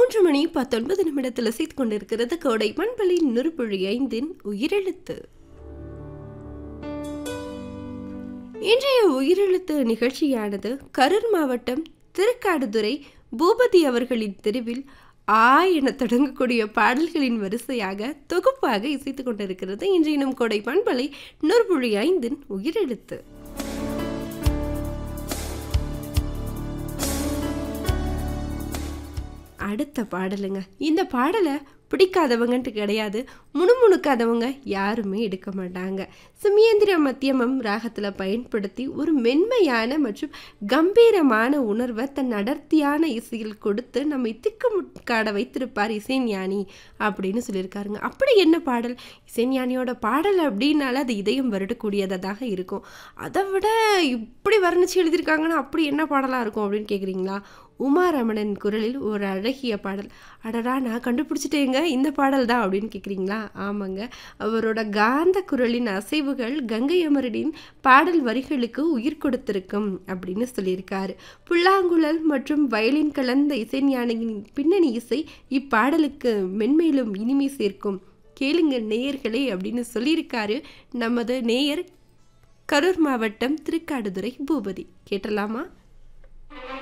மூன்று மணி பத்தொன்பது நிமிடத்தில் செய்து கொண்டிருக்கிறது கோடை மண்பலி நுறுப்புழி ஐந்தின் உயிரெழுத்து இன்றைய உயிரெழுத்து நிகழ்ச்சியானது கரூர் மாவட்டம் திருக்காடுதுறை பூபதி அவர்களின் தெருவில் ஆ என தொடங்கக்கூடிய பாடல்களின் வரிசையாக தொகுப்பாக இசைத்துக் கொண்டிருக்கிறது இன்றைய நம் கோடை பண்பலை நூற்புழி ஐந்தின் உயிரெழுத்து அடுத்த பாடலுங்க இந்த பாடலை பிடிக்காதவங்கன்ட்டு கிடையாது முணுமுணுக்காதவங்க யாருமே எடுக்க மாட்டாங்க சுமியந்திர மத்தியமம் ராகத்தில் பயன்படுத்தி ஒரு மென்மையான மற்றும் கம்பீரமான உணர்வை தன் அடர்த்தியான இசையில் கொடுத்து நம்மை திக்குமுக்காட வைத்திருப்பார் இசைஞானி அப்படின்னு சொல்லியிருக்காருங்க அப்படி என்ன பாடல் இசைஞானியோட பாடல் அப்படின்னால அது இதயம் வருடக்கூடியதாக இருக்கும் அதை விட இப்படி வர்ணிச்சு எழுதியிருக்காங்கன்னா அப்படி என்ன பாடலாக இருக்கும் அப்படின்னு கேட்குறீங்களா உமாரமணன் குரலில் ஒரு அழகிய பாடல் அடடா நான் கண்டுபிடிச்சிட்டேங்க இந்த பாடல் தான் அப்படின்னு கேட்குறீங்களா ஆமாங்க அவரோட காந்த குரலின் அசைவுகள் கங்கை அமரனின் பாடல் வரிகளுக்கு உயிர் கொடுத்திருக்கும் அப்படின்னு சொல்லியிருக்காரு புல்லாங்குழல் மற்றும் வயலின் கலந்த இசைஞானியின் பின்னணி இசை இப்பாடலுக்கு மென்மேலும் இனிமை சேர்க்கும் கேளுங்க நேயர்களே அப்படின்னு சொல்லியிருக்காரு நமது நேயர் கரூர் மாவட்டம் திருக்காடுதுறை பூபதி கேட்டலாமா